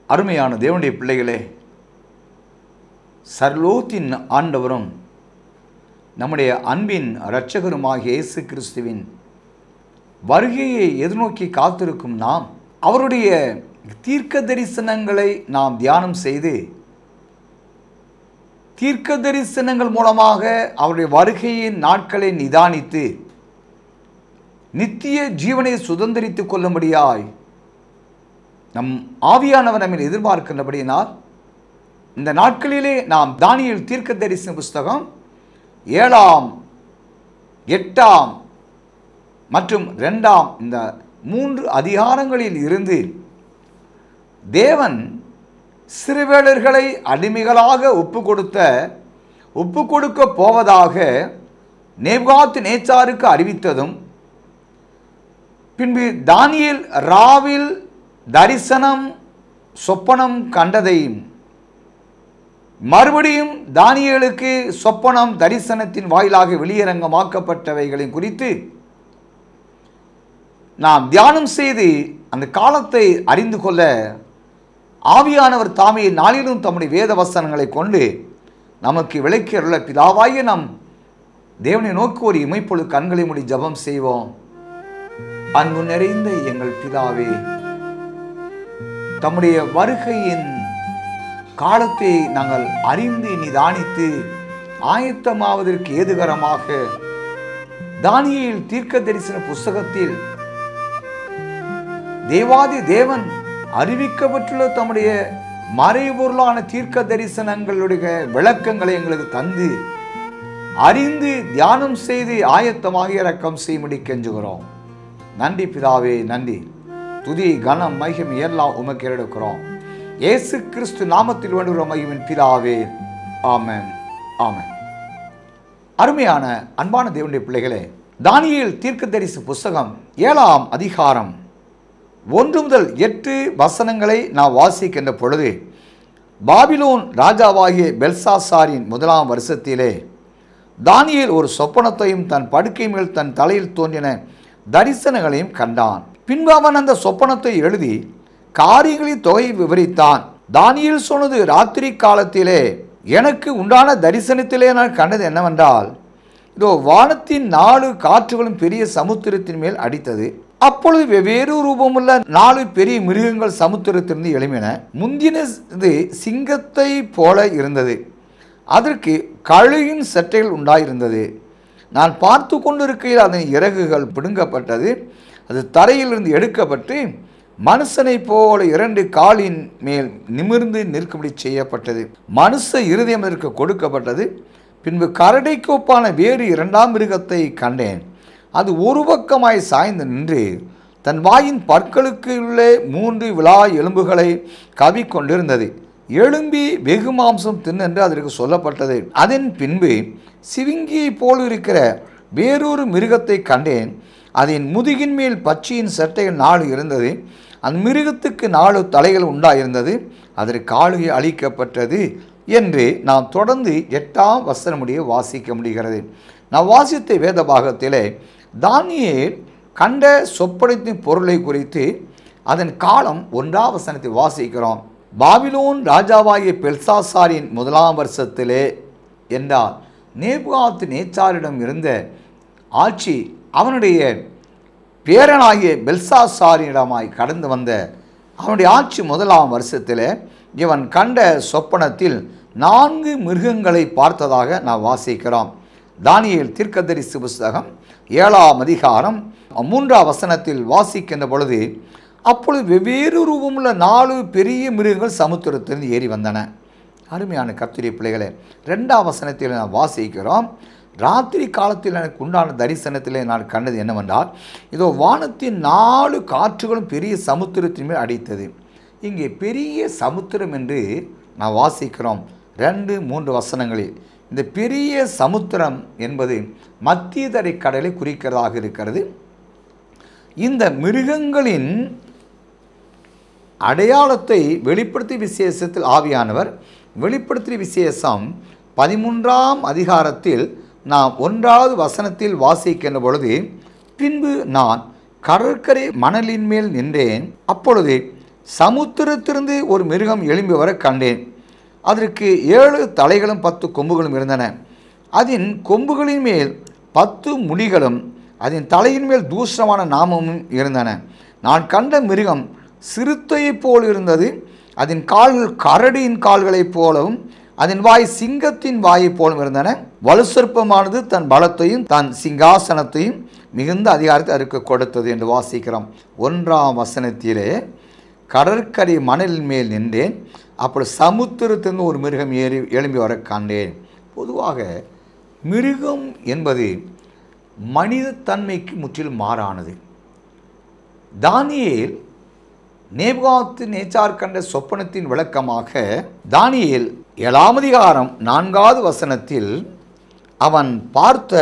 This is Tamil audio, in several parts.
அருமையான தேவனுடைய பிள்ளைகளே சர்லோத்தின் ஆண்டவரும் நம்முடைய அன்பின் இரட்சகருமாகிய இயேசு கிறிஸ்துவின் வருகையை எதிர்நோக்கி காத்திருக்கும் நாம் அவருடைய தீர்க்க தரிசனங்களை நாம் தியானம் செய்து தீர்க்க தரிசனங்கள் மூலமாக அவருடைய வருகையின் நாட்களை நிதானித்து நித்திய ஜீவனை சுதந்திரித்துக் கொள்ளும்படியாய் நம் ஆவியானவர் நம்மில் எதிர்பார்க்கின்றபடியினால் இந்த நாட்களிலே நாம் தானியல் தீர்க்க தரிசன புஸ்தகம் ஏழாம் எட்டாம் மற்றும் ரெண்டாம் இந்த மூன்று அதிகாரங்களில் இருந்து தேவன் சிறுவேலர்களை அடிமைகளாக ஒப்பு கொடுத்த ஒப்பு கொடுக்க போவதாக நேப்காத் நேச்சாருக்கு அறிவித்ததும் பின்பு தானியேல் ராவில் தரிசனம் சொப்பனம் கண்டதையும் மறுபடியும் தானியேலுக்கு சொப்பனம் தரிசனத்தின் வாயிலாக வெளியரங்கமாக்கப்பட்டவைகளின் குறித்து நாம் தியானம் செய்து அந்த காலத்தை அறிந்து கொள்ள ஆவியானவர் தாமே நாளிலும் தம்முடைய வேத வசனங்களை கொண்டு நமக்கு விளக்கியுள்ள பிதாவாகிய நம் தேவனை நோக்கி ஒரு இமைப்பொழு கண்களை மூடி ஜெபம் செய்வோம் அன்பு நிறைந்த எங்கள் பிதாவே தம்முடைய வருகையின் காலத்தை நாங்கள் அறிந்து நிதானித்து ஆயத்தமாவதற்கு ஏதுகரமாக தானியேல் தீர்க்க தரிசன புஸ்தகத்தில் தேவாதி தேவன் அறிவிக்கப்பட்டுள்ள தம்முடைய மறைபொருளான தீர்க்க தரிசனங்களுடைய விளக்கங்களை எங்களுக்கு தந்து அறிந்து தியானம் செய்து ஆயத்தமாக இறக்கம் செய்யும்படி கெஞ்சுகிறோம் நன்றி பிதாவே நன்றி துதி கனம் மகிம் எல்லாம் உமக்கு எடுக்கிறோம் இயேசு கிறிஸ்து நாமத்தில் வேண்டுகிற மகிமின் பிதாவே ஆமென் ஆமென் அருமையான அன்பான தேவனுடைய பிள்ளைகளே தானியேல் தீர்க்கதரிசி புஸ்தகம் ஏழாம் அதிகாரம் ஒன்று முதல் எட்டு வசனங்களை நான் வாசிக்கின்ற பொழுது பாபிலோன் ராஜாவாகிய பெல்சாசாரின் முதலாம் வருஷத்திலே தானியேல் ஒரு சொப்பனத்தையும் தன் படுக்கை மேல் தன் தலையில் தோன்றின தரிசனங்களையும் கண்டான் பின்பு அவன் அந்த சொப்பனத்தை எழுதி காரியங்களின் தொகை விவரித்தான் தானியேல் சொன்னது ராத்திரி காலத்திலே எனக்கு உண்டான தரிசனத்திலே நான் கண்டது என்னவென்றால் இதோ வானத்தின் நாலு காற்றுகளும் பெரிய சமுத்திரத்தின் மேல் அடித்தது அப்பொழுது வெவ்வேறு ரூபமுள்ள நாலு பெரிய மிருகங்கள் சமுத்திரத்திலிருந்து எழும்பின முந்தின இது சிங்கத்தை போல இருந்தது அதற்கு கழுகின் சட்டைகள் உண்டாயிருந்தது நான் பார்த்து கொண்டிருக்கையில் அதன் இறகுகள் பிடுங்கப்பட்டது அது தரையிலிருந்து எடுக்கப்பட்டு மனுஷனைப் போல இரண்டு காலின் மேல் நிமிர்ந்து நிற்கும்படி செய்யப்பட்டது மனுஷ இருதயம் அதற்கு கொடுக்கப்பட்டது பின்பு கரடைக்கு ஒப்பான வேறு இரண்டாம் மிருகத்தை கண்டேன் அது ஒரு பக்கமாய் சாய்ந்து நின்று தன் வாயின் பற்களுக்கு உள்ளே மூன்று விழா எலும்புகளை கவி கொண்டிருந்தது எழும்பி வெகு மாம்சம் தின்னென்று அதற்கு சொல்லப்பட்டது அதன் பின்பு சிவிங்கியை போல் இருக்கிற வேறொரு மிருகத்தை கண்டேன் அதன் முதுகின் மேல் பச்சையின் சட்டைகள் நாலு இருந்தது அந்த மிருகத்துக்கு நாலு தலைகள் உண்டாயிருந்தது அதற்கு காலுகை அளிக்கப்பட்டது என்று நாம் தொடர்ந்து எட்டாம் வசனமுடைய வாசிக்க முடிகிறது நான் வாசித்த வேத பாகத்திலே தானியேல் கண்ட சொப்பனத்தின் பொருளை குறித்து அதன் காலம் ஒன்றாம் வசனத்தை வாசிக்கிறோம் பாபிலோன் ராஜாவாகிய பெல்சாசாரின் முதலாம் வருஷத்திலே என்றால் நேபுகாத்து நேச்சாரிடம் இருந்த ஆட்சி அவனுடைய பேரனாகிய பெல்சாசாரியிடமாய் கடந்து வந்த அவனுடைய ஆட்சி முதலாம் வருஷத்தில் இவன் கண்ட சொப்பனத்தில் நான்கு மிருகங்களை பார்த்ததாக நான் வாசிக்கிறோம் தானியேல் தீர்க்கதரிசி புஸ்தகம் ஏழாம் அதிகாரம் மூன்றாம் வசனத்தில் வாசிக்கின்ற பொழுது அப்பொழுது வெவ்வேறு ரூபமுள்ள நாலு பெரிய மிருகங்கள் சமுத்திரத்திலிருந்து ஏறி வந்தன அருமையான கத்திரி பிள்ளைகளே ரெண்டாம் வசனத்தில் நான் வாசிக்கிறோம் ராத்திரி காலத்தில் எனக்கு உண்டான தரிசனத்திலே நான் கண்டது என்னவென்றால் இதோ வானத்தின் நாலு காற்றுகளும் பெரிய சமுத்திரத்தின் மேல் அடித்தது இங்கே பெரிய சமுத்திரம் என்று நான் வாசிக்கிறோம் ரெண்டு மூன்று வசனங்களில் இந்த பெரிய சமுத்திரம் என்பது மத்திய தரை கடலை குறிக்கிறதாக இருக்கிறது இந்த மிருகங்களின் அடையாளத்தை வெளிப்படுத்திய விசேஷத்தில் ஆவியானவர் வெளிப்படுத்திய விசேஷம் பதிமூன்றாம் அதிகாரத்தில் நாம் ஒன்றாவது வசனத்தில் வாசிக்கின்ற பொழுது பின்பு நான் கடற்கரை மணலின் மேல் நின்றேன் அப்பொழுது சமுத்திரத்திலிருந்து ஒரு மிருகம் எழும்பி வர கண்டேன் அதற்கு ஏழு தலைகளும் பத்து கொம்புகளும் இருந்தன அதன் கொம்புகளின் மேல் பத்து முடிகளும் அதன் தலையின் மேல் தூஷணமான நாமமும் இருந்தன நான் கண்ட மிருகம் சிறுத்தையைப் போல் இருந்தது அதன் கால்கள் கரடியின் கால்களைப் போலவும் அதன் வாய் சிங்கத்தின் வாயைப் போலும் இருந்தன வலுசற்பமானது தன் பலத்தையும் தன் சிங்காசனத்தையும் மிகுந்த அதிகாரத்தை அதற்கு கொடுத்தது என்று வாசிக்கிறோம் ஒன்றாம் வசனத்திலே கடற்கரை மணலின் மேல் நின்றேன் அப்படி சமுத்திரத்திலிருந்து ஒரு மிருகம் ஏறி எழும்பி வர கண்டேன் பொதுவாக மிருகம் என்பது மனித தன்மைக்கு முற்றிலும் மாறானது தானியேல் நேபாத்து நேச்சார் கண்ட சொப்பனத்தின் விளக்கமாக தானியேல் ஏழாம் அதிகாரம் நான்காவது வசனத்தில் அவன் பார்த்த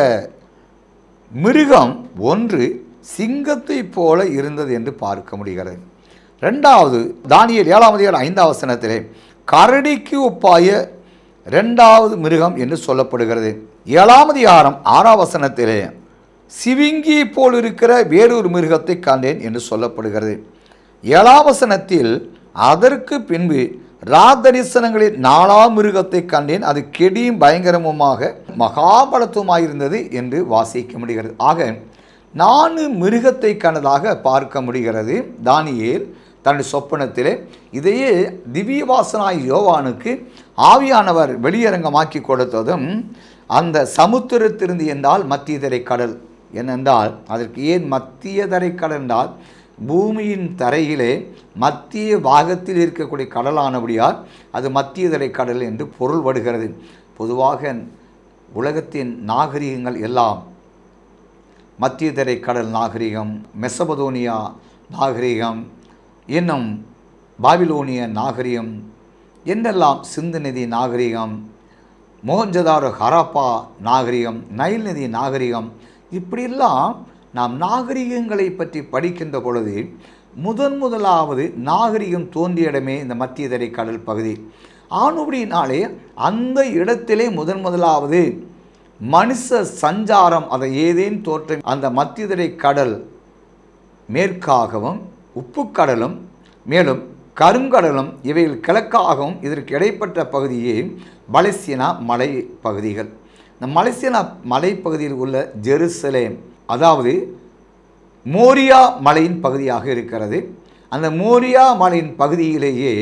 மிருகம் ஒன்று சிங்கத்தைப் போல இருந்தது என்று பார்க்க முடிகிறது ரெண்டாவது தானியேல் ஏழாம் அதிகாரம் ஐந்தாம் வசனத்திலே கரடிக்கு ஒப்பாய ரெண்டாவது மிருகம் என்று சொல்லப்படுகிறது ஏழாம் அதிகாரம் ஆறாம் வசனத்திலே சிவிங்கி போல் இருக்கிற வேறொரு மிருகத்தை கண்டேன் என்று சொல்லப்படுகிறது ஏழாம் வசனத்தில் அதற்கு பின்பு ராதரிசனங்களில் நாலாம் மிருகத்தை கண்டேன் அது கெடியும் பயங்கரமுமாக மகாபலத்துவமாயிருந்தது என்று வாசிக்க முடிகிறது ஆக நான்கு மிருகத்தை கண்டதாக பார்க்க முடிகிறது தானியேல் தன்னுடைய சொப்பனத்திலே இதையே திவ்ய வாசனாய் யோவானுக்கு ஆவியானவர் வெளியரங்கமாக்கி கொடுத்ததும் அந்த சமுத்திரத்திலிருந்து என்றால் மத்திய கடல் ஏனென்றால் அதற்கு ஏன் மத்திய கடல் என்றால் பூமியின் தரையிலே மத்திய பாகத்தில் இருக்கக்கூடிய கடலானபடியால் அது மத்திய கடல் என்று பொருள் படுகிறது பொதுவாக உலகத்தின் நாகரிகங்கள் எல்லாம் மத்திய கடல் நாகரிகம் மெசபதோனியா நாகரிகம் இன்னும் பாபிலோனிய நாகரிகம் என்றெல்லாம் சிந்து நதி நாகரிகம் மோகஞ்சதாரோ ஹராப்பா நாகரிகம் நைல் நதி நாகரிகம் இப்படியெல்லாம் நாம் நாகரிகங்களை பற்றி படிக்கின்ற பொழுது முதன் முதலாவது நாகரிகம் தோன்றிய இடமே இந்த மத்திய கடல் பகுதி ஆணுபடினாலே அந்த இடத்திலே முதன் முதலாவது மனுஷ சஞ்சாரம் அதை ஏதேன் தோற்றம் அந்த மத்திய கடல் மேற்காகவும் உப்புக்கடலும் மேலும் கருங்கடலும் இவைகள் கிழக்காகவும் இதற்கு இடைப்பட்ட பகுதியே மலேசியனா மலை பகுதிகள் இந்த மலேசியனா மலைப்பகுதியில் உள்ள ஜெருசலேம் அதாவது மோரியா மலையின் பகுதியாக இருக்கிறது அந்த மோரியா மலையின் பகுதியிலேயே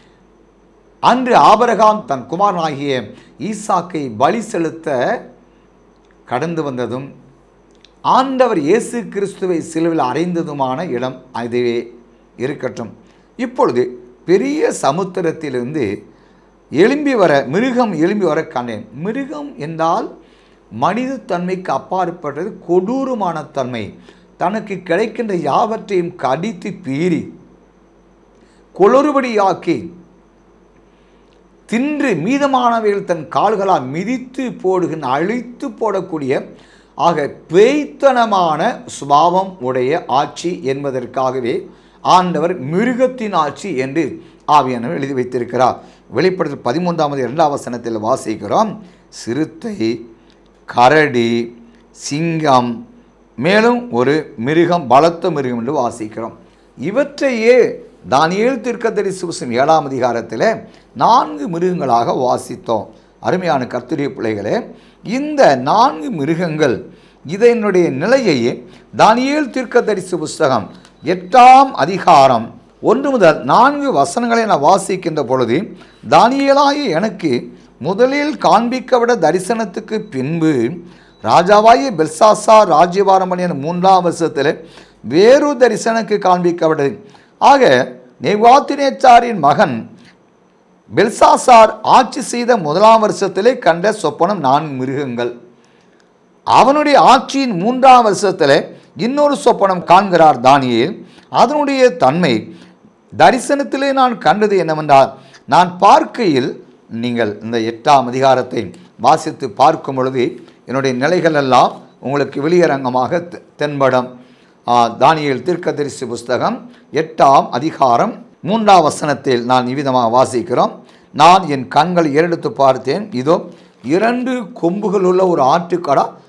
அன்று ஆபரகாம் தன் குமாரனாகிய ஈசாக்கை பலி செலுத்த கடந்து வந்ததும் ஆண்டவர் இயேசு கிறிஸ்துவை சிலுவில் அறைந்ததுமான இடம் அதுவே இருக்கட்டும் இப்பொழுது பெரிய சமுத்திரத்திலிருந்து எழும்பி வர மிருகம் எழும்பி வர கண்டேன் மிருகம் என்றால் மனித தன்மைக்கு அப்பாற்பட்டது கொடூரமான தன்மை தனக்கு கிடைக்கின்ற யாவற்றையும் கடித்து பீறி குளறுபடியாக்கி தின்று மீதமானவைகள் தன் கால்களால் மிதித்து போடுகின்ற அழித்து போடக்கூடிய ஆக பேய்த்தனமான சுபாவம் உடைய ஆட்சி என்பதற்காகவே ஆண்டவர் மிருகத்தின் ஆட்சி என்று ஆவியானவர் எழுதி வைத்திருக்கிறார் வெளிப்படுத்தல் பதிமூன்றாவது இரண்டாம் வசனத்தில் வாசிக்கிறோம் சிறுத்தை கரடி சிங்கம் மேலும் ஒரு மிருகம் பலத்த மிருகம் என்று வாசிக்கிறோம் இவற்றையே தானியேல் தீர்க்கதரிசி புஸ்தகம் ஏழாம் அதிகாரத்தில் நான்கு மிருகங்களாக வாசித்தோம் அருமையான கர்த்தரிய பிள்ளைகளே இந்த நான்கு மிருகங்கள் இதனுடைய நிலையையே தானியேல் தீர்க்கதரிசி புஸ்தகம் எட்டாம் அதிகாரம் ஒன்று முதல் நான்கு வசனங்களை நான் வாசிக்கின்ற பொழுது தானியேலாகிய எனக்கு முதலில் காண்பிக்கப்பட தரிசனத்துக்கு பின்பு ராஜாவாகிய பெல்சாசா ராஜ்யபாரம் பண்ணிய மூன்றாம் வருஷத்தில் வேறு தரிசனக்கு காண்பிக்கப்பட்டது ஆக நேவாத்தினேச்சாரின் மகன் பெல்சாசார் ஆட்சி செய்த முதலாம் வருஷத்திலே கண்ட சொப்பனம் நான்கு மிருகங்கள் அவனுடைய ஆட்சியின் மூன்றாம் வருஷத்தில் இன்னொரு சொப்பனம் காண்கிறார் தானியேல் அதனுடைய தன்மை தரிசனத்திலே நான் கண்டது என்னவென்றால் நான் பார்க்கையில் நீங்கள் இந்த எட்டாம் அதிகாரத்தை வாசித்து பார்க்கும் பொழுது என்னுடைய நிலைகள் எல்லாம் உங்களுக்கு வெளியரங்கமாக தெ- தென்படும் ஆ, தானியேல் தீர்க்கதரிசி புஸ்தகம் எட்டாம் அதிகாரம் மூன்றாம் வசனத்தில் நான் இவ்விதமாக வாசிக்கிறோம் நான் என் கண்களை ஏறெடுத்து பார்த்தேன் இதோ இரண்டு கொம்புகள் உள்ள ஒரு ஆட்டுக்கடா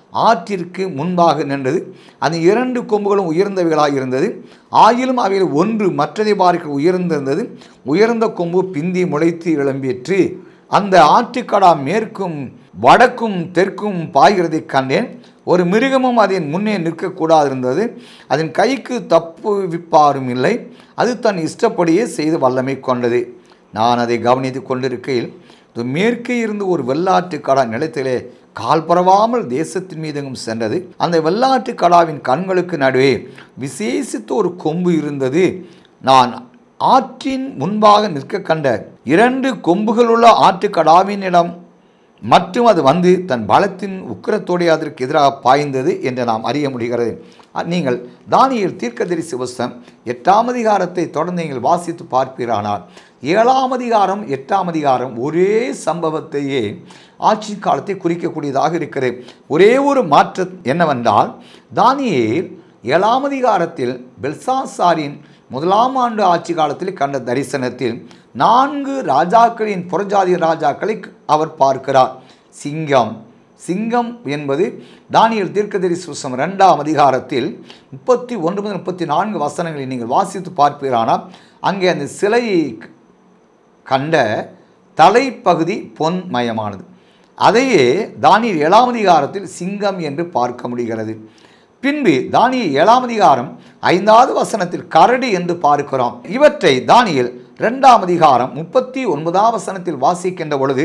ஆற்றிற்கு முன்பாக நின்றது அதன் இரண்டு கொம்புகளும் உயர்ந்தவைகளாக இருந்தது ஆயிலும் அவைகள் ஒன்று மற்றதை பார்க்க உயர்ந்திருந்தது உயர்ந்த கொம்பு பிந்தி முளைத்து எழும்பிற்று அந்த ஆற்றுக்கடா மேற்கும் வடக்கும் தெற்கும் பாய்கிறதைக் கண்டேன் ஒரு மிருகமும் அதன் முன்னே நிற்கக்கூடாது இருந்தது அதன் கைக்கு தப்பு விப்பாரும் இல்லை அது தன் இஷ்டப்படியே செய்து வல்லமை கொண்டது நான் அதை கவனித்து கொண்டிருக்கையில் இது மேற்கே இருந்து ஒரு வெள்ளாட்டு கடா நிலத்திலே கால் பரவாமல் தேசத்தின் மீதெங்கும் சென்றது அந்த வெள்ளாட்டு கடாவின் கண்களுக்கு நடுவே விசேஷித்த ஒரு கொம்பு இருந்தது நான் ஆற்றின் முன்பாக நிற்க கண்ட இரண்டு கொம்புகளுள்ள ஆட்டுக்கடாவினிடம் மற்றும் அது வந்து தன் பலத்தின் உக்கிரத்தோടെ அதற்கு எதிராக பாய்ந்தது என்று நாம் அறிய முடிகிறது அ, நீங்கள் தானியல் தீர்க்கதரிசி புஸ்தம் எட்டாம் அதிகாரத்தை தொடர்ந்து நீங்கள் வாசித்து பார்ப்பீரானால் ஏழாம் அதிகாரம் எட்டாம் அதிகாரம் ஒரே சம்பவத்தையே ஆட்சி காலத்தை குறிக்கக்கூடியதாக இருக்கிறது ஒரே ஒரு மாற்றம் என்னவென்றால் தானியேல் ஏழாம் அதிகாரத்தில் பெல்சாசாரின் முதலாம் ஆண்டு ஆட்சி காலத்தில் கண்ட தரிசனத்தில் நான்கு ராஜாக்களின் புறஜாதி ராஜாக்களை அவர் பார்க்கிறார் சிங்கம் சிங்கம் என்பது தானியல் தீர்க்கதரி சுசம் ரெண்டாம் அதிகாரத்தில் முப்பத்தி ஒன்று முதல் முப்பத்தி நான்கு வசனங்களை நீங்கள் வாசித்து பார்ப்பீரானால் அங்கே அந்த சிலையை கண்ட தலைப்பகுதி பொன்மயமானது அதையே தானியல் ஏழாம் அதிகாரத்தில் சிங்கம் என்று பார்க்க முடிகிறது பின்பு தானியல் ஏழாம் அதிகாரம் ஐந்தாவது வசனத்தில் கரடி என்று பார்க்கிறோம் இவற்றை தானியல் இரண்டாம் அதிகாரம் முப்பத்தி ஒன்பதாம் வசனத்தில் வாசிக்கின்ற பொழுது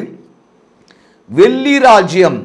வெள்ளி ராஜ்யம்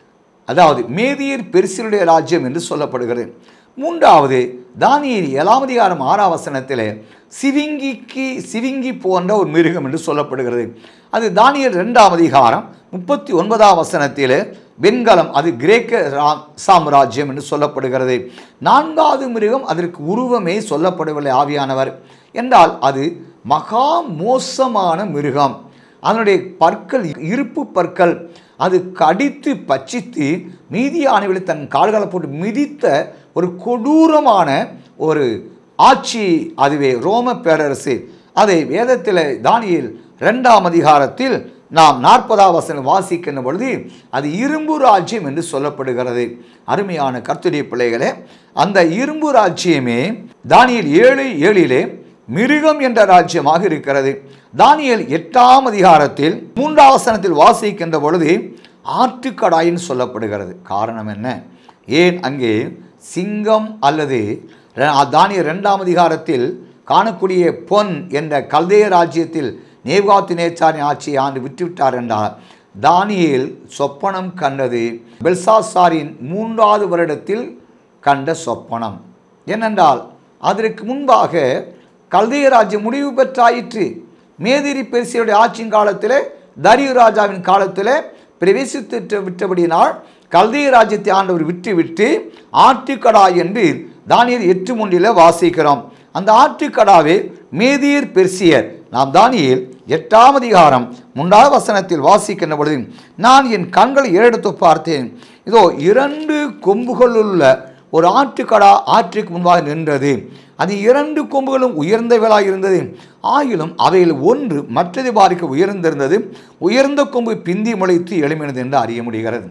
அதாவது மேதியர் பெருசிலுடைய ராஜ்யம் என்று சொல்லப்படுகிறது மூன்றாவது தானியல் ஏழாம் அதிகாரம் ஆறாம் வசனத்தில் சிவிங்கிக்கு சிவிங்கி போன்ற ஒரு மிருகம் என்று சொல்லப்படுகிறது அது தானியல் ரெண்டாம் அதிகாரம் முப்பத்தி ஒன்பதாம் வசனத்தில் வெண்கலம் அது கிரேக்க ரா- சாம்ராஜ்யம் என்று சொல்லப்படுகிறது நான்காவது மிருகம் அதற்கு உருவமே சொல்லப்படவில்லை ஆவியானவர் என்றால் அது மகா மோசமான மிருகம் அதனுடைய பற்கள் இருப்பு பற்கள் அது கடித்து பட்சித்து மீதியானவர்களை தன் கால்களை போட்டு மிதித்த ஒரு கொடூரமான ஒரு ஆட்சி அதுவே ரோம பேரரசு அதை வேதத்தில் தானியேல் ரெண்டாம் அதிகாரத்தில் நாம் நாற்பதாம் வசனம் வாசிக்கின்ற பொழுது அது இரும்பு ராஜ்யம் என்று சொல்லப்படுகிறது அருமையான கர்த்தருடைய பிள்ளைகளே அந்த இரும்பு ராஜ்யமே தானியேல் ஏழு ஏழிலே மிருகம் என்ற ராஜ்யமாக இருக்கிறது தானியேல் எட்டாம் அதிகாரத்தில் மூன்றாம் வசனத்தில் வாசிக்கின்ற பொழுது ஆற்றுக்கடாயின்னு சொல்லப்படுகிறது காரணம் என்ன ஏன் அங்கே சிங்கம் அல்லது ர- தானியேல் இரண்டாம் அதிகாரத்தில் காணக்கூடிய பொன் என்ற கல்தேய ராஜ்யத்தில் நேவாத்து நேச்சாரின் ஆட்சியை ஆண்டு விட்டுவிட்டார் என்றார் தானியேல் சொப்பனம் கண்டது பெல்சாசாரின் மூன்றாவது வருடத்தில் கண்ட சொப்பனம் ஏனென்றால் அதற்கு முன்பாக கல்தைய ராஜ்யம் முடிவு பெற்றாயிற்று மேதிரி பெருசியுடைய ஆட்சியின் காலத்தில் தரியு ராஜாவின் காலத்தில் பிரவேசித்து விட்டபடியினால் கல்தைய ராஜ்யத்தை ஆண்டவர் விட்டு விட்டு ஆட்டுக்கடா என்று தானியர் எட்டு மூன்றில் வாசிக்கிறோம் அந்த ஆட்டுக்கடாவே மேதியர் பெர்சியர் நாம் தானியேல் எட்டாம் அதிகாரம் மூன்றாவது வசனத்தில் வாசிக்கின்ற பொழுது நான் என் கண்களை ஏறெடுத்து பார்த்தேன் இதோ இரண்டு கொம்புகளுள்ள ஒரு ஆட்டுக்கடா ஆற்றுக்கு முன்பாக நின்றது அது இரண்டு கொம்புகளும் உயர்ந்தவைகளாக இருந்தது ஆயிலும் அவையில் ஒன்று மற்றதை பார்க்க உயர்ந்திருந்தது உயர்ந்த கொம்பு பிந்தி முளைத்து எழுமினது என்று அறிய முடிகிறது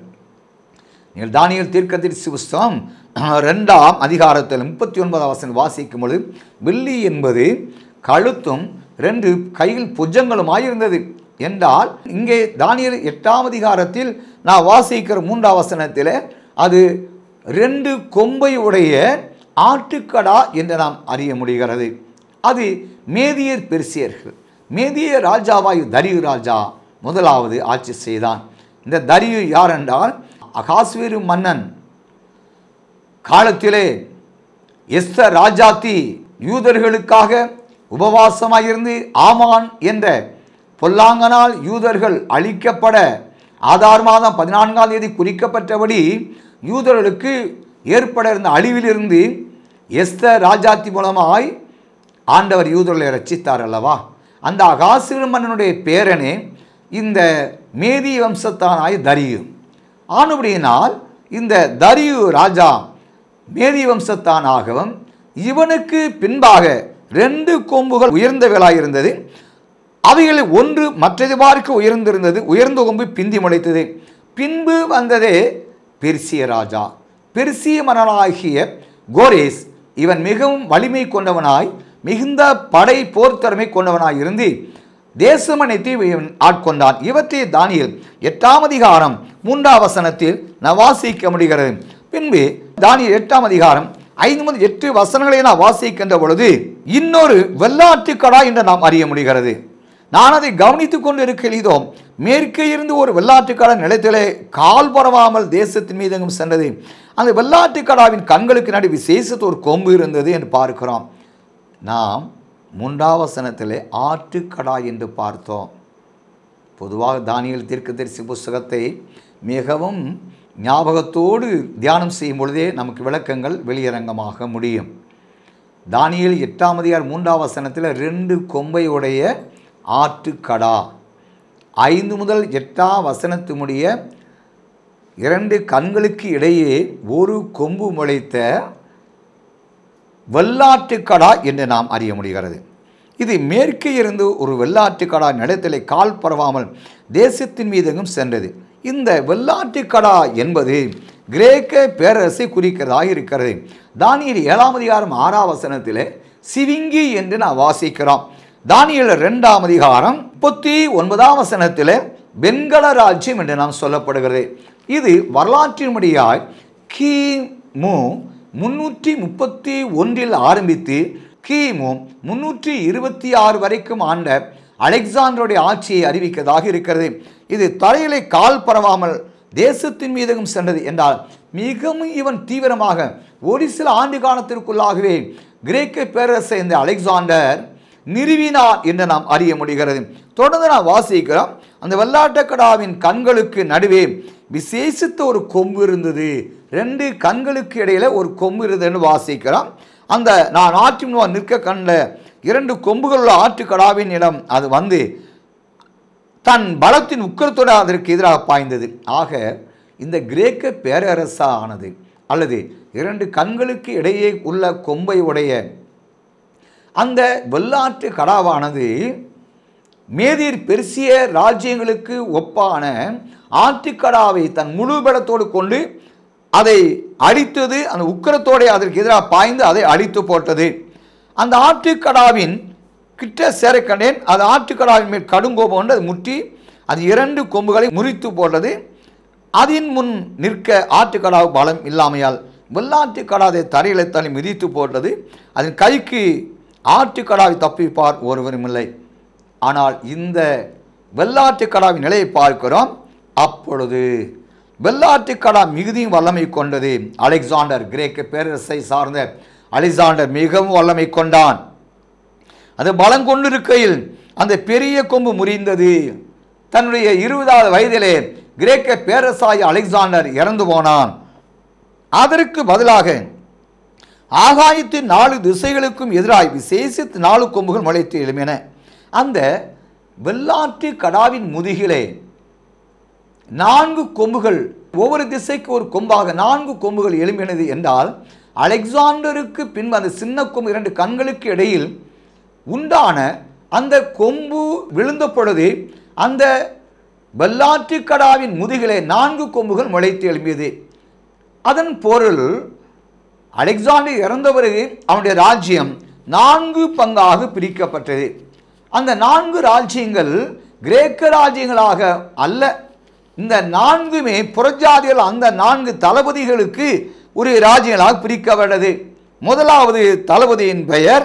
நீங்கள் தானியல் தீர்க்கதரிசி புஸ்தகம் ரெண்டாம் அதிகாரத்தில் முப்பத்தி ஒன்பதாம் வசனம் வாசிக்கும் பொழுது வெள்ளி என்பது கழுத்தும் ரெண்டு கையில் புஜங்களுமாய் இருந்தது என்றால் இங்கே தானியல் எட்டாம் அதிகாரத்தில் நான் வாசிக்கிற மூன்றாம் வசனத்தில் அது ரெண்டு கொம்பை உடைய ஆட்டுக்கடா என்று நாம் அறிய முடிகிறது அது மேதியர் பெருசியர்கள் மேதிய ராஜாவாய் தரியு ராஜா முதலாவது ஆட்சி செய்தான் இந்த தரியு யார் என்றால் அகாஸ்வீரு மன்னன் காலத்திலே எஸ்தர் ராஜாத்தி யூதர்களுக்காக உபவாசமாயிருந்து ஆமான் என்ற பொல்லாங்கனால் யூதர்கள் அழிக்கப்பட ஆதார் மாதம் பதினான்காம் தேதி குறிக்கப்பட்டபடி யூதர்களுக்கு ஏற்பட இருந்த அழிவிலிருந்து எஸ்தர் ராஜாத்தி மூலமாய் ஆண்டவர் யூதர்களை ரட்சித்தார் அல்லவா அந்த அகாசுர மன்னனுடைய பேரனே இந்த மேதி வம்சத்தானாய் தரியு ஆனபடியினால் இந்த தரியு ராஜா மேதி வம்சத்தானாகவும் இவனுக்கு பின்பாக ரெண்டு கொம்புகள் உயர்ந்தவைகளாய் இருந்தது அவைகளில் ஒன்று மற்றது பார்க்க உயர்ந்திருந்தது உயர்ந்த கொம்பு பிந்தி முளைத்தது பின்பு வந்ததே பெர்சிய ராஜா பெர்சிய மன்னனாகிய கோரேஸ் இவன் மிகவும் வலிமை கொண்டவனாய் மிகுந்த படை போர் திறமை கொண்டவனாய் இருந்து தேசம் அனைத்தையும் இவன் ஆட்கொண்டான் இவற்றை தானியல் எட்டாம் அதிகாரம் மூன்றாம் வசனத்தில் நான் வாசிக்க முடிகிறது பின்பு தானியல் எட்டாம் அதிகாரம் ஐந்து முதல் எட்டு வசனங்களை நான் வாசிக்கின்ற பொழுது இன்னொரு வெள்ளாட்டுக்கடா என்று நாம் அறிய முடிகிறது நான் அதை கவனித்துக் கொண்டு இருக்கையிலோ மேற்கே இருந்து ஒரு வெள்ளாட்டுக்கடா நிலத்திலே கால் பரவாமல் தேசத்தின் மீது எங்கும் சென்றது அந்த வெள்ளாட்டுக்கடாவின் கண்களுக்கு நடு விசேஷத்து ஒரு கொம்பு இருந்தது என்று பார்க்கிறோம் நாம் மூன்றாம் வசனத்திலே ஆட்டுக்கடா என்று பார்த்தோம் பொதுவாக தானியல் தீர்க்கதரிசி புஸ்தகத்தை மிகவும் ஞாபகத்தோடு தியானம் செய்யும் பொழுதே நமக்கு விளக்கங்கள் வெளியரங்கமாக முடியும் தானியல் எட்டாம் அதிகார் மூன்றாம் வசனத்தில் ரெண்டு கொம்பை உடைய ஆட்டுக்கடா ஐந்து முதல் எட்டாம் வசனத்து முடிய இரண்டு கண்களுக்கு இடையே ஒரு கொம்பு முளைத்த வெள்ளாட்டுக்கடா என்று நாம் அறிய முடிகிறது இது மேற்கே இருந்து ஒரு வெள்ளாட்டுக்கடா நிலத்திலே கால் பரவாமல் தேசத்தின் மீதெங்கும் சென்றது இந்த வெள்ளாட்டுக்கடா என்பது கிரேக்க பேரரசை குறிக்கிறதாக இருக்கிறது தானியல் ஏழாம் அதிகாரம் ஆறாம் வசனத்திலே சிவிங்கி என்று நான் வாசிக்கிறோம் தானியல் ரெண்டாம் அதிகாரம் முப்பத்தி ஒன்பதாம் வசனத்தில் வெண்கல ராஜ்யம் என்று நாம் சொல்லப்படுகிறது இது வரலாற்றின்படியாய் கிமு முன்னூற்றி முப்பத்தி ஒன்றில் ஆரம்பித்து கிமு முன்னூற்றி இருபத்தி ஆறு வரைக்கும் ஆண்ட அலெக்சாண்டருடைய ஆட்சியை அறிவிக்கதாக இருக்கிறது இது தரையிலே கால் பரவாமல் தேசத்தின் மீதகும் சென்றது என்றால் மிகவும் இவன் தீவிரமாக ஒரு சில ஆண்டு காலத்திற்குள்ளாகவே கிரேக்க பேரரசை இந்த அலெக்சாண்டர் நிறுவினார் என்று நாம் அறிய முடிகிறது தொடர்ந்து நாம் வாசிக்கிறோம் அந்த வெள்ளாட்டக்கடாவின் கண்களுக்கு நடுவே விசேஷித்த ஒரு கொம்பு இருந்தது ரெண்டு கண்களுக்கு இடையில ஒரு கொம்பு இருந்ததுன்னு வாசிக்கிறோம் அந்த நான் ஆற்றின் முன் நிற்க கண்ட இரண்டு கொம்புகள் உள்ள ஆட்டுக்கடாவின் இடம் அது வந்து தன் பலத்தின் உக்கரத்தோடு அதற்கு எதிராக பாய்ந்தது ஆக இந்த கிரேக்க பேரரசா ஆனது அல்லது இரண்டு கண்களுக்கு இடையே உள்ள கொம்பை உடைய அந்த வெள்ளாட்டு கடாவானது மேதிர் பெர்சிய ராஜ்யங்களுக்கு ஒப்பான ஆட்டுக்கடாவை தன் முழு பலத்தோடு கொண்டு அதை அடித்தது அந்த உக்கரத்தோടെ அதற்கு எதிராக பாய்ந்து அதை அடித்து போட்டது அந்த ஆட்டுக்கடாவின் கிட்ட சேர கண்டேன் அது ஆட்டுக்கடாவின் மேல் கடுங்கோபம் கொண்டு அது முற்றி அது இரண்டு கொம்புகளை முறித்து போட்டது அதன் முன் நிற்க ஆட்டுக்கடாவு பலம் இல்லாமையால் வெள்ளாட்டுக்கடா அதை தரையில தள்ளி மிதித்து போட்டது அதன் கைக்கு ஆட்டுக்கடாவை தப்பிப்பார் ஒருவரும் இல்லை ஆனால் இந்த வெள்ளாட்டுக்கடாவின் நிலையை பார்க்கிறோம் அப்பொழுது வெள்ளாட்டுக்கடா மிகுதியும் வல்லமை கொண்டது அலெக்சாண்டர் கிரேக்க பேரரசை சார்ந்த அலெக்சாண்டர் மிகவும் வல்லமை கொண்டான் அது பலம் கொண்டிருக்கையில் அந்த பெரிய கொம்பு முறிந்தது தன்னுடைய இருபதாவது வயதிலே கிரேக்க பேரரசாய அலெக்சாண்டர் இறந்து போனான் அதற்கு பதிலாக ஆகாயத்தின் நாலு திசைகளுக்கும் எதிராய் விசேஷித்து நாலு கொம்புகள் முளைத்து எழும்பின அந்த வெள்ளாட்டு கடாவின் முதுகிலே நான்கு கொம்புகள் ஒவ்வொரு திசைக்கு ஒரு கொம்பாக நான்கு கொம்புகள் எழும்பினது என்றால் அலெக்சாண்டருக்கு பின்பு அந்த சின்ன கொம்பு இரண்டு கண்களுக்கு இடையில் உண்டான அந்த கொம்பு விழுந்த பொழுது அந்த வெள்ளாட்டுக்கடாவின் முதுகிலே நான்கு கொம்புகள் முளைத்து எழும்பியது அதன் பொருள் அலெக்சாண்டர் இறந்த பிறகு அவனுடைய ராஜ்யம் நான்கு பங்காக பிரிக்கப்பட்டது அந்த நான்கு ராஜ்யங்கள் கிரேக்க ராஜ்யங்களாக அல்ல இந்த நான்குமே புறஜாதிகள் அந்த நான்கு தளபதிகளுக்கு ஒரு ராஜ்யங்களாக பிரிக்கப்பட்டது முதலாவது தளபதியின் பெயர்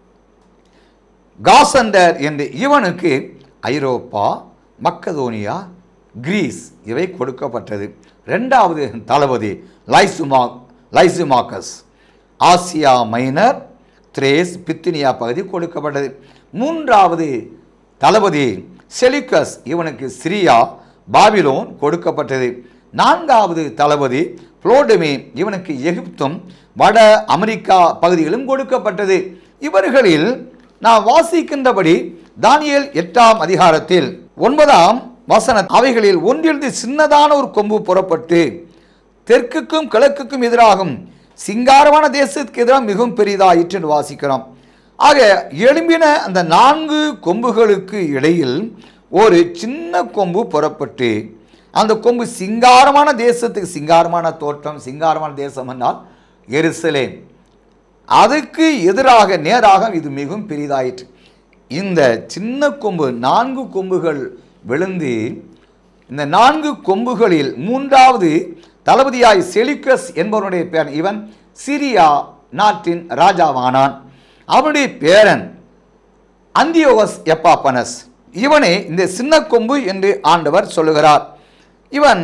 காசண்டர் என்று இவனுக்கு ஐரோப்பா மக்கதோனியா கிரீஸ் இவை கொடுக்கப்பட்டது ரெண்டாவது தளபதி லைசுமா Lysimachus Asia Minor Thrace Bithynia பகுதி கொடுக்கப்பட்டது மூன்றாவது தளபதி செலிகஸ் இவனுக்கு சிரியா பாபிலோன் கொடுக்கப்பட்டது நான்காவது தளபதி புளோடமி இவனுக்கு எகிப்தும் வட அமெரிக்கா பகுதிகளும் கொடுக்கப்பட்டது இவர்களில் நான் வாசிக்கின்றபடி தானியேல் எட்டாம் அதிகாரத்தில் ஒன்பதாம் வசன அவைகளில் ஒன்றிலிருந்து சின்னதான ஒரு கொம்பு புறப்பட்டு தெற்குக்கும் கிழக்குக்கும் எதிராகும் சிங்காரமான தேசத்துக்கு எதிராக மிகவும் பெரிதாயிற்று என்று வாசிக்கிறோம் ஆக எழும்பின அந்த நான்கு கொம்புகளுக்கு இடையில் ஒரு சின்ன கொம்பு புறப்பட்டு அந்த கொம்பு சிங்காரமான தேசத்துக்கு சிங்காரமான தோற்றம் சிங்காரமான தேசம் என்றால் எருசலேம் அதுக்கு எதிராக நேராக இது மிகவும் பெரிதாயிற்று இந்த சின்ன கொம்பு நான்கு கொம்புகள் விழுந்து இந்த நான்கு கொம்புகளில் மூன்றாவது தளபதியாய் செலிக்கஸ் என்பவனுடைய பேரன் இவன் சிரியா நாட்டின் ராஜாவானான் அவனுடைய பேரன் அந்தியோகஸ் எப்பாப்பனஸ் இவனே இந்த சின்ன கொம்பு என்று ஆண்டவர் சொல்லுகிறார் இவன்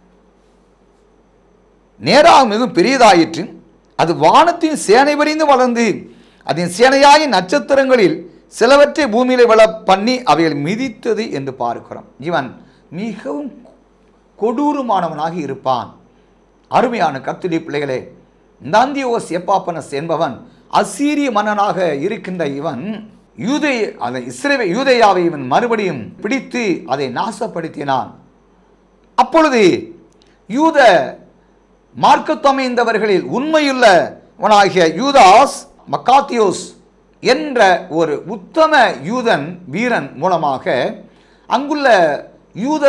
நேராக மிகவும் பெரியதாயிற்று அது வானத்தின் சேனை வரிந்து வளர்ந்து அதன் சேனையாய நட்சத்திரங்களில் சிலவற்றை பூமியில விழ பண்ணி அவைகள் மிதித்தது என்று பார்க்கிறோம் இவன் மிகவும் கொடூரமானவனாக இருப்பான் அருமையான கத்துடி பிள்ளைகளே நந்தியோஸ் எப்பாப்பனஸ் என்பவன் அசீரிய மன்னனாக இருக்கின்ற இவன் யூதை அந்த இஸ்ரேவே யூதேயாவை இவன் மறுபடியும் பிடித்து அதை நாசப்படுத்தினான் அப்பொழுது யூத மார்க்கத்தமைந்தவர்களில் உண்மையுள்ளவனாகிய யூதாஸ் மக்காத்தியோஸ் என்ற ஒரு உத்தம யூதன் வீரன் மூலமாக அங்குள்ள யூத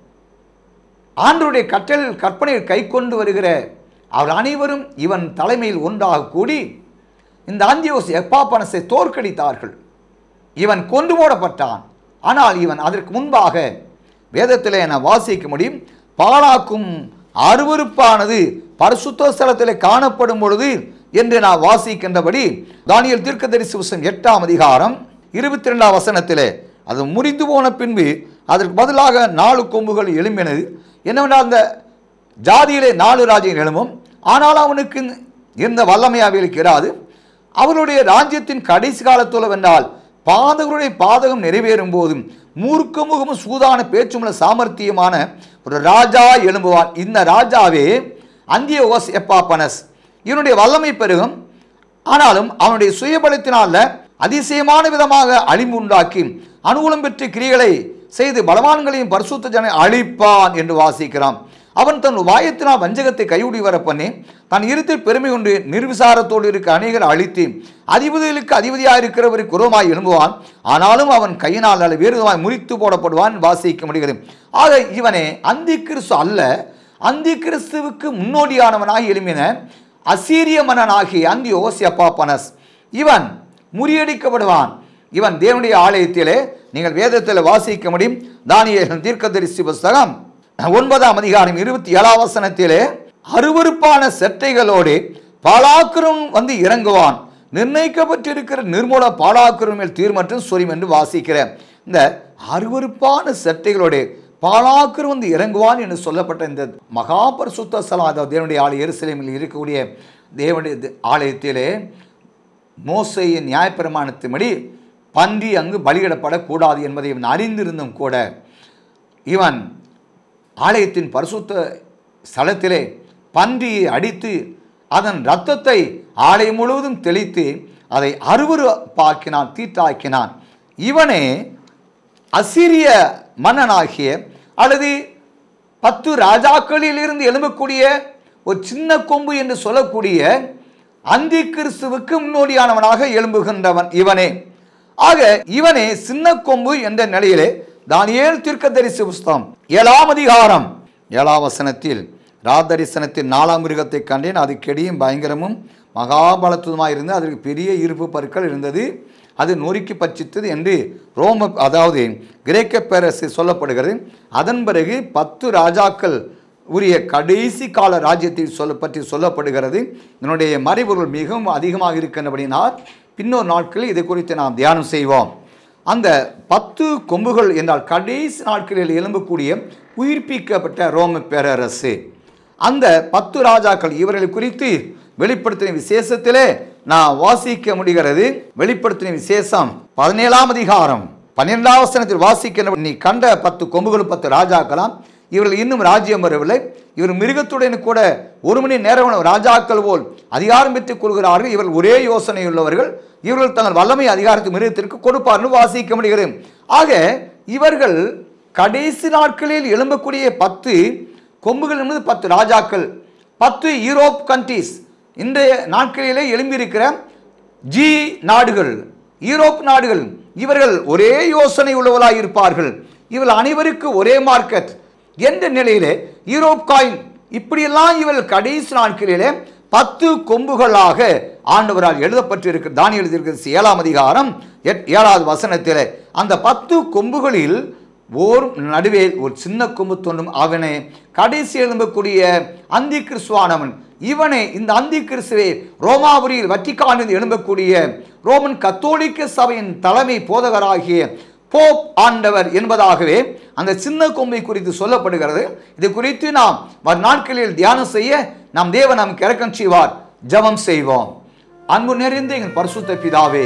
ஆண்டருடைய கட்டல் கற்பனையில் கை கொண்டு வருகிற அவர் அனைவரும் இவன் தலைமையில் ஒன்றாக கூடி இந்த ஆந்தியோஸ் எப்பாப்பனஸை தோற்கடித்தார்கள் இவன் கொண்டு போடப்பட்டான் ஆனால் இவன் அதற்கு முன்பாக வேதத்திலே நான் வாசிக்க முடியும் பாழாக்கும் அருவருப்பானது பரிசுத்த ஸ்தலத்தில் காணப்படும் பொழுது என்று நான் வாசிக்கின்றபடி தானியல் தீர்க்கதரிசி புஸ்தகம் எட்டாம் அதிகாரம் இருபத்தி ரெண்டாம் வசனத்திலே அது முறிந்து போன பின்பு அதற்கு பதிலாக நாலு கொம்புகள் எழும்பினது என்னவென்றால் அந்த ஜாதியிலே நாலு ராஜ்யம் எழும்பும் ஆனால் அவனுக்கு இருந்த வல்லமை அவைகளுக்கு இராது அவருடைய ராஜ்யத்தின் கடைசி காலத்துல வென்றால் பாதகருடைய பாதகம் நிறைவேறும் போதும் மூர்க்க முகமும் சூதான பேச்சுமுள்ள சாமர்த்தியமான ஒரு ராஜா எழும்புவான் இந்த ராஜாவே அந்தியோஸ் எப்பாப்பனஸ் இவனுடைய வல்லமை பெருகும் ஆனாலும் அவனுடைய சுயபலத்தினால அதிசயமான விதமாக அழிவு உண்டாக்கி அனுகூலம் பெற்ற கிரிகளை செய்து பலவான்களையும் பரிசுத்த ஜன அழிப்பான் என்று வாசிக்கிறான் அவன் தன் வாயத்தினால் வஞ்சகத்தை கைவிடி வர பண்ணி தன் இருத்தில் பெருமை கொண்டு நிர்விசாரத்தோடு இருக்க அநேகர் அழித்து அதிபதிகளுக்கு அதிபதியாக இருக்கிறவருக்கு குரமாய் எழும்புவான் ஆனாலும் அவன் கையினால் அல்ல வேறு விதமாய் முறித்து போடப்படுவான் வாசிக்க முடிகிறது ஆக இவனே அந்தி கிறிஸ்து அல்ல அந்தி கிறிஸ்துவுக்கு முன்னோடியானவனாக எழும்பின அசீரிய மன்னனாகிய அந்தி ஓசியப்பாப்பனஸ் இவன் முறியடிக்கப்படுவான் இவன் தேவனுடைய ஆலயத்திலே நீங்கள் வேதத்தில் வாசிக்க முடியும் தானியேல் தீர்க்கதரிசி புஸ்தகம் ஒன்பதாம் அதிகாரம் இருபத்தி ஏழாம் வசனத்திலே அருவருப்பான செட்டைகளோடு பாலாக்குரம் வந்து இறங்குவான் நிர்ணயிக்கப்பட்டிருக்கிற நிர்மூல பாலாக்குரம் மேல் தீர்மற்றும் சொரியும் என்று வாசிக்கிற இந்த அருவருப்பான செட்டைகளோடு பாலாக்குரம் வந்து இறங்குவான் என்று சொல்லப்பட்ட இந்த மகா பரிசுத்த ஸ்தலம் அதாவது தேவனுடைய ஆலய எருசலேமில் இருக்கக்கூடிய தேவனுடைய தி- ஆலயத்திலே மோசையின் நியாயப்பிரமாணத்தின்படி பன்றி அங்கு பலியிடப்படக்கூடாது என்பதை இவன் அறிந்திருந்தும் கூட இவன் ஆலயத்தின் பரிசுத்த ஸ்தலத்திலே பன்றியை அடித்து அதன் இரத்தத்தை ஆலயம் முழுவதும் தெளித்து அதை அருவருப்பாக்கினான் தீட்டாக்கினான் இவனே அசிரிய மன்னனாகிய அல்லது பத்து ராஜாக்களில் இருந்து எழும்பக்கூடிய ஒரு சின்ன கொம்பு என்று சொல்லக்கூடிய அந்தி கிறிஸ்துவுக்கு முன்னோடியானவனாக எழும்புகின்றவன் இவனே ஆக இவனே சின்ன கொம்பு என்ற நிலையிலே தானியேல் தீர்க்கதரிசி புஸ்தகம் ஏழாம் அதிகாரம் ஏழாம் வசனத்தில் ராதரிசனத்தில் நாலாம் மிருகத்தை கண்டேன் அது கெடியும் பயங்கரமும் மகாபலத்துவமாக இருந்து அதற்கு பெரிய இருப்பு பற்கள் இருந்தது அது நொறுக்கி பட்சித்தது என்று ரோம அதாவது கிரேக்க பேரரசு சொல்லப்படுகிறது அதன் பிறகு பத்து ராஜாக்கள் உரிய கடைசி கால ராஜ்யத்தை சொல்ல பற்றி சொல்லப்படுகிறது இதனுடைய மறைபொருள் மிகவும் அதிகமாக இருக்கின்றபடினால் பின்னொரு நாட்களில் இதை குறித்து நாம் தியானம் செய்வோம் அந்த பத்து கொம்புகள் என்றால் கடைசி நாட்களில் எழும்பக்கூடிய உயிர்ப்பிக்கப்பட்ட ரோம பேரரசு அந்த பத்து ராஜாக்கள் இவர்களை குறித்து வெளிப்படுத்தின விசேஷத்திலே நான் வாசிக்க முடிகிறது வெளிப்படுத்தின விசேஷம் பதினேழாம் அதிகாரம் பன்னிரெண்டாம் வசனத்தில் வாசிக்கின்ற நீ கண்ட பத்து கொம்புகள் பத்து ராஜாக்களாம் இவர்கள் இன்னும் ராஜ்யம் வரவில்லை இவர் மிருகத்துடன் கூட ஒரு மணி நேரம் ராஜாக்கள் போல் அதிகாரம் பெற்றுக் கொள்கிறார்கள் இவர்கள் ஒரே யோசனை உள்ளவர்கள் இவர்கள் தங்கள் வல்லமை அதிகாரத்தை மிருகத்திற்கு கொடுப்பார்கள் வாசிக்க முடிகிறது ஆக இவர்கள் கடைசி நாட்களில் எழும்பக்கூடிய பத்து கொம்புகள் என்பது பத்து ராஜாக்கள் பத்து யூரோப் கண்ட்ரீஸ் இன்றைய நாட்களிலே எழும்பியிருக்கிற ஜி நாடுகள் யூரோப் நாடுகள் இவர்கள் ஒரே யோசனை உள்ளவர்களாக இருப்பார்கள் இவர்கள் அனைவருக்கு ஒரே மார்க்கெட் என்ற நிலையிலே யூரோப் காயின் இப்படியெல்லாம் இவள் கடைசி நாட்களிலே பத்து கொம்புகளாக ஆண்டவரால் எழுதப்பட்டிருக்க தானியல் எழுதியிருக்கிறது ஏழாம் அதிகாரம் எட்- ஏழாவது வசனத்திலே அந்த பத்து கொம்புகளில் ஓர் நடுவே ஒரு சின்ன கொம்பு தோன்றும் அவனே கடைசி எழும்பக்கூடிய அந்தி கிறிஸ்துவானவன் இவனே இந்த அந்தி கிறிஸ்துவே ரோமாபுரியில் வட்டிக்கானில் எழும்பக்கூடிய ரோமன் கத்தோலிக்க சபையின் தலைமை போதகராகிய போப் ஆண்டவர் என்பதாகவே அந்த சின்ன கொம்பை குறித்து சொல்லப்படுகிறது இது குறித்து நாம் வரும் நாட்களில் தியானம் செய்ய நாம் தேவன் நமக்கு இறக்கம் செய்வார் ஜெபம் செய்வோம் அன்பு நிறைந்த எங்கள் பரிசுத்த பிதாவே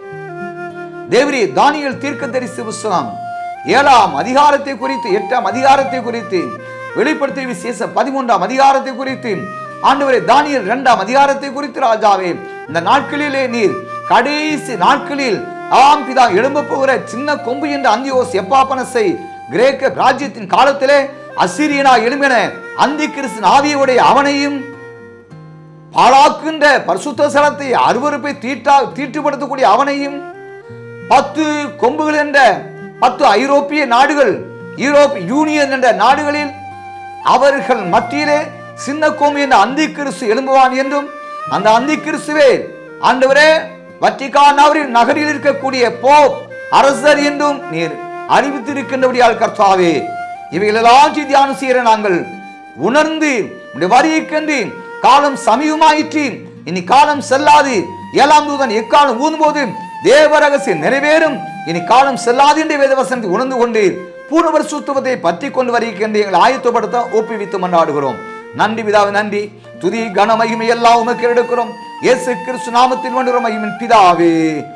தேவரே தானியல் தீர்க்கதரிசி புஸ்தகம் ஏழாம் அதிகாரத்தை குறித்து எட்டாம் அதிகாரத்தை குறித்து வெளிப்படுத்திய விசேஷ பதிமூன்றாம் அதிகாரத்தை குறித்து ஆண்டவரே தானியல் இரண்டாம் அதிகாரத்தை குறித்து ராஜாவே இந்த நாட்களிலே நீர் கடைசி நாட்களில் ஆம் பிதா எழும்ப போகிற சின்ன கொம்பு என்ற அந்தியோஸ் எப்பாப்பனஸை கிரேக்க ராஜ்யத்தின் காலத்திலே அசிரியனா எழும்பின அந்தி கிறிஸ்தின் ஆவியுடைய அவனையும் பாழாக்குகின்ற பரிசுத்த ஸ்தலத்தை அருவருப்பை தீட்டா தீட்டுப்படுத்தக்கூடிய அவனையும் பத்து கொம்புகள் என்ற பத்து ஐரோப்பிய நாடுகள் யூரோப் யூனியன் என்ற நாடுகளில் அவர்கள் மத்தியிலே சின்ன கொம்பு என்ற அந்தி கிறிஸ்து எழும்புவான் என்றும் அந்த அந்தி கிறிஸ்துவே ஆண்டவரே வத்திகான் நகரில் நகரில் இருக்கக்கூடிய போப் அரசர் என்றும் நீர் அறிவித்திருக்கின்றபடியால் கர்த்தாவே இவைகளெல்லாம் தியானம் செய்கிற நாங்கள் உணர்ந்து உடைய வரியை கண்டு காலம் சமீபமாயிற்று இனி காலம் செல்லாது ஏழாம் தூதன் எக்காலம் ஊதும்போது தேவ ரகசியம் நிறைவேறும் இனி காலம் செல்லாது என்ற வேதவசனத்தை உணர்ந்து கொண்டு பூர்ண பரிசுத்தவத்தை பற்றி கொண்டு வருகின்ற எங்களை ஆயத்தப்படுத்த ஒப்புவித்து மன்றாடுகிறோம் நன்றி பிதாவே நன்றி துதி கன மகிமை எல்லாம் உமக்கு எடுக்கிறோம் இயேசு கிறிஸ்து நாமத்தில் கொண்டு மகிமின் பிதாவே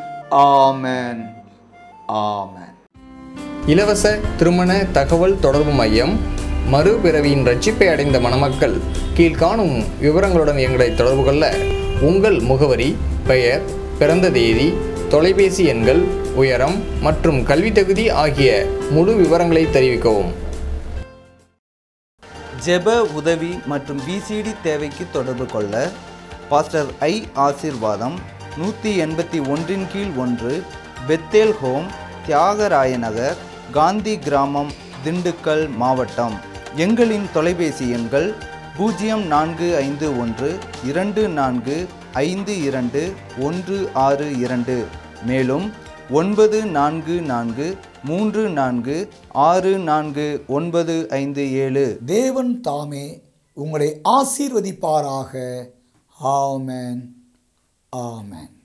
ஆமென் ஆமென் இலவச திருமண தகவல் தொடர்பு மையம் மறுபிறவியின் ரட்சிப்பை அடைந்த மணமக்கள் கீழ்காணும் விவரங்களுடன் எங்களை தொடர்பு கொள்ள உங்கள் முகவரி பெயர் பிறந்த தேதி தொலைபேசி எண்கள் உயரம் மற்றும் கல்வி தகுதி ஆகிய முழு விவரங்களை தெரிவிக்கவும் ஜெப உதவி மற்றும் பிசிடி தேவைக்கு தொடர்பு கொள்ள பாஸ்டர் ஐ ஆசீர்வாதம் நூற்றி எண்பத்தி ஒன்றின் கீழ் ஒன்று பெத்தேல் ஹோம் தியாகராய நகர் காந்தி கிராமம் திண்டுக்கல் மாவட்டம் எங்களின் தொலைபேசி எண்கள் பூஜ்ஜியம் நான்கு ஐந்து ஒன்று இரண்டு நான்கு ஐந்து இரண்டு ஒன்று ஆறு இரண்டு மேலும் ஒன்பது நான்கு நான்கு மூன்று நான்கு ஆறு நான்கு ஒன்பது ஐந்து ஏழு தேவன் தாமே உங்களை ஆசீர்வதிப்பாராக ஆமென் ஆமென்